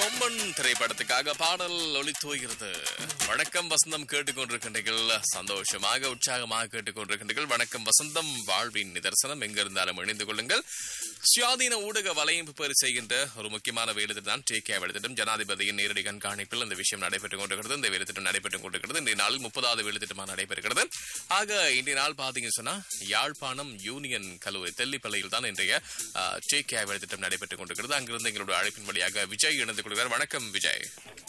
கொம்பன் திரைப்படத்துக்காக பாடல் ஒளித்துவகிறது வணக்கம் வசந்தம் கேட்டுக்கொண்டிருக்கின்றீர்கள் சந்தோஷமாக உற்சாகமாக கேட்டுக்கொண்டிருக்கின்றீர்கள் வணக்கம் வசந்தம் வாழ்வின் நிதர்சனம் எங்க இருந்தாலும் இணைந்து கொள்ளுங்கள் சுயாதீன ஊடக வலையமைப்பு பேர் செய்கின்ற ஒரு முக்கியமான வேலை தான் டேகே வேலைத்திட்டம் ஜனாதிபதியின் நேரடி கண்காணிப்பில் இந்த விஷயம் நடைபெற்றுக் கொண்டிருக்கிறது இந்த வேலைத்திட்டம் நடைபெற்றுக் கொண்டிருக்கிறது இன்றைய நாளில் முப்பதாவது வேலைத்திட்டமாக நடைபெறுகிறது ஆக இன்றைய நாள் பாத்தீங்கன்னு சொன்னா யாழ்ப்பாணம் யூனியன் கல்லூரி தெல்லிப்பள்ளியில் தான் இன்றைய டேகே வேலைத்திட்டம் நடைபெற்றுக் கொண்டிருக்கிறது அங்கிருந்து எங்களுடைய அழைப்பின் வழியாக விஜய் இணைந்து கொள்கிறார் வணக்கம் விஜய்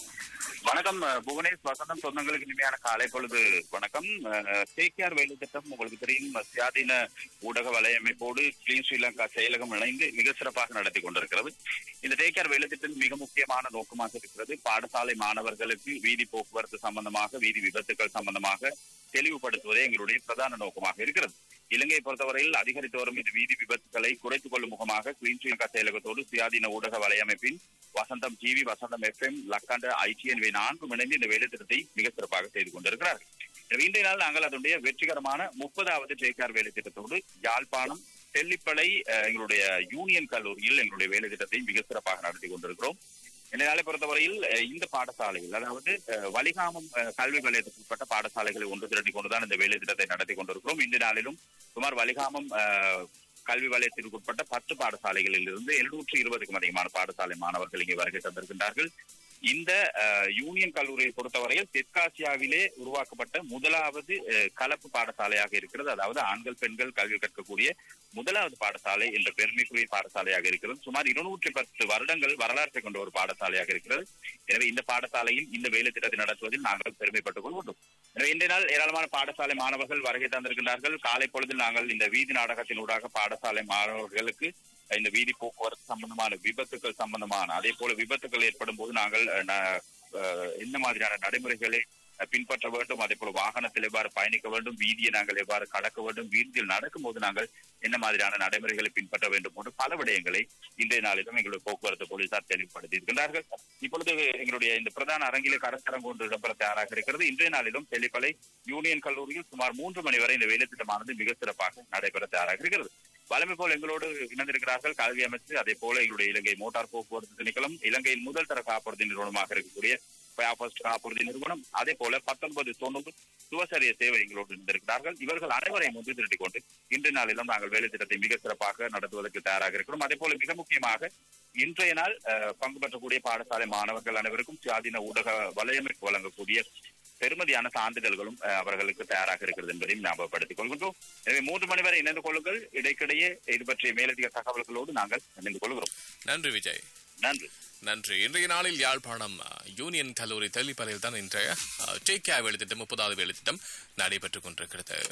வணக்கம் அஹ், புவனேஷ் வசந்தம் சொந்தங்களுக்கு இனிமையான காலை பொழுது வணக்கம் கேஆர் வேலை திட்டம் உங்களுக்கு தெரியும் அஹ், சுயாதீன ஊடக வலையமைப்போடு கிளீன் ஸ்ரீலங்கா செயலகம் இணைந்து மிக சிறப்பாக நடத்தி கொண்டிருக்கிறது இந்த டேகேஆர் வேலை திட்டம் மிக முக்கியமான நோக்கமாக இருக்கிறது பாடசாலை மாணவர்களுக்கு வீதி போக்குவரத்து சம்பந்தமாக வீதி விபத்துக்கள் சம்பந்தமாக தெளிவுபடுத்துவதே எங்களுடைய பிரதான நோக்கமாக இருக்கிறது இலங்கையை பொறுத்தவரையில் அதிகரித்து வரும் இந்த வீதி விபத்துக்களை குறைத்துக் கொள்ளும் முகமாக கிளீன் ஸ்ரீலங்கா செயலகத்தோடு சுயாதீன ஊடக வலையமைப்பின் Vasantham TV Vasantham FM Lakhanda ITN Y நான்கும் இணைந்து இந்த வேலை திட்டத்தை மிக சிறப்பாக செய்து கொண்டிருக்கிறார்கள் எனவே இன்றைய நாள் நாங்கள் அதனுடைய வெற்றிகரமான முப்பதாவது ஜேகார் வேலை திட்டத்தோடு யாழ்ப்பாணம் தெல்லிப்பளை அஹ், எங்களுடைய யூனியன் கல்லூரியில் எங்களுடைய வேலை திட்டத்தை மிக சிறப்பாக நடத்தி கொண்டிருக்கிறோம் இந்த நாளை பொறுத்தவரையில் அஹ், இந்த பாடசாலைகள் அதாவது அஹ், வலிகாமம் அஹ், கல்வி வலயத்துக்கு உட்பட்ட பாடசாலைகளை ஒன்று திரட்டி கொண்டுதான் இந்த வேலை திட்டத்தை நடத்தி கொண்டிருக்கிறோம் இந்த நாளிலும் சுமார் வலிகாமம் அஹ், கல்வி வலயத்திற்கு உட்பட்ட பத்து பாடசாலைகளில் இருந்து எழுநூற்று இருபதுக்கும் அதிகமான பாடசாலை மாணவர்கள் இங்கே வருகை தந்திருக்கின்றார்கள் இந்த அஹ், யூனியன் கல்லூரியை பொறுத்தவரையில் தெற்காசியாவிலே உருவாக்கப்பட்ட முதலாவது அஹ், கலப்பு பாடசாலையாக இருக்கிறது அதாவது ஆண்கள் பெண்கள் கல்வி கற்கக்கூடிய முதலாவது பாடசாலை என்ற பெருமைக்குரிய பாடசாலையாக இருக்கிறது சுமார் இருநூற்றி பத்து வருடங்கள் வரலாற்றை கொண்ட ஒரு பாடசாலையாக இருக்கிறது எனவே இந்த பாடசாலையில் இந்த வேலை திட்டத்தை நடத்துவதில் நாங்கள் பெருமைப்பட்டுக் கொள்வோம் எனவே இன்றைய நாள் ஏராளமான பாடசாலை மாணவர்கள் வருகை தந்திருக்கின்றார்கள் காலை பொழுதில் நாங்கள் இந்த வீதி நாடகத்தினூடாக பாடசாலை மாணவர்களுக்கு இந்த வீதி போக்குவரத்து சம்பந்தமான விபத்துக்கள் சம்பந்தமான அதே போல விபத்துக்கள் ஏற்படும் போது நாங்கள் அஹ், ந- அஹ், என்ன மாதிரியான நடைமுறைகளை அஹ், பின்பற்ற வேண்டும் அதே போல வாகனத்தில் எவ்வாறு பயணிக்க வேண்டும் வீதியை நாங்கள் எவ்வாறு கடக்க வேண்டும் வீதியில் நடக்கும்போது நாங்கள் என்ன மாதிரியான நடைமுறைகளை பின்பற்ற வேண்டும் போன்ற பல விடயங்களை இன்றைய நாளிலும் எங்களுடைய போக்குவரத்து போலீசார் தெளிவுபடுத்தி இருக்கின்றார்கள் இப்பொழுது எங்களுடைய இந்த பிரதான அரங்கிலே கருத்தரங்கு ஒன்று இடம்பெற தயாராக இருக்கிறது இன்றைய நாளிலும் தெளிப்பலை யூனியன் கல்லூரியில் சுமார் மூன்று மணி வரை இந்த வேலை திட்டமானது மிக சிறப்பாக நடைபெற தயாராக இருக்கிறது வலிமை போல் எங்களோடு இணைந்திருக்கிறார்கள் கல்வி அமைச்சு அதே போல எங்களுடைய இலங்கை மோட்டார் போக்குவரத்து திணைக்களம் இலங்கையின் முதல் தர காப்புறுதி நிறுவனமாக இருக்கக்கூடிய ஃபர்ஸ்ட் காப்புறுதி நிறுவனம் அதே போல பத்தொன்பது தொண்ணூறு சுவசரிய சேவை எங்களோடு இருந்திருக்கிறார்கள் இவர்கள் அனைவரையும் ஒன்று திரட்டிக் கொண்டு இன்று நாளிலும் நாங்கள் வேலை திட்டத்தை மிக சிறப்பாக நடத்துவதற்கு தயாராக இருக்கிறோம் அதே போல மிக முக்கியமாக இன்றைய நாள் அஹ், பங்கு பெற்றக்கூடிய பாடசாலை மாணவர்கள் அனைவருக்கும் சுயாதீன ஊடக வலையமைப்பு வழங்கக்கூடிய பெருமதியான சான்றிதழ்களும் அஹ், அவர்களுக்கு தயாராக இருக்கிறது என்பதையும் ஞாபகப்படுத்திக் கொள்கின்றோம் எனவே மூன்று மணி வரை இணைந்து கொள்ளுங்கள் இடைக்கிடையே இது பற்றிய மேலதிக தகவல்களோடு நாங்கள் இணைந்து கொள்கிறோம் நன்றி விஜய் நன்றி நன்றி இன்றைய நாளில் யாழ்ப்பாணம் அஹ், யூனியன் கல்லூரி தெல்லிப்பறையில் தான் இன்றைய டேக் வேலை திட்டம் முப்பதாவது வேலை திட்டம் நடைபெற்றுக் கொண்டிருக்கிறது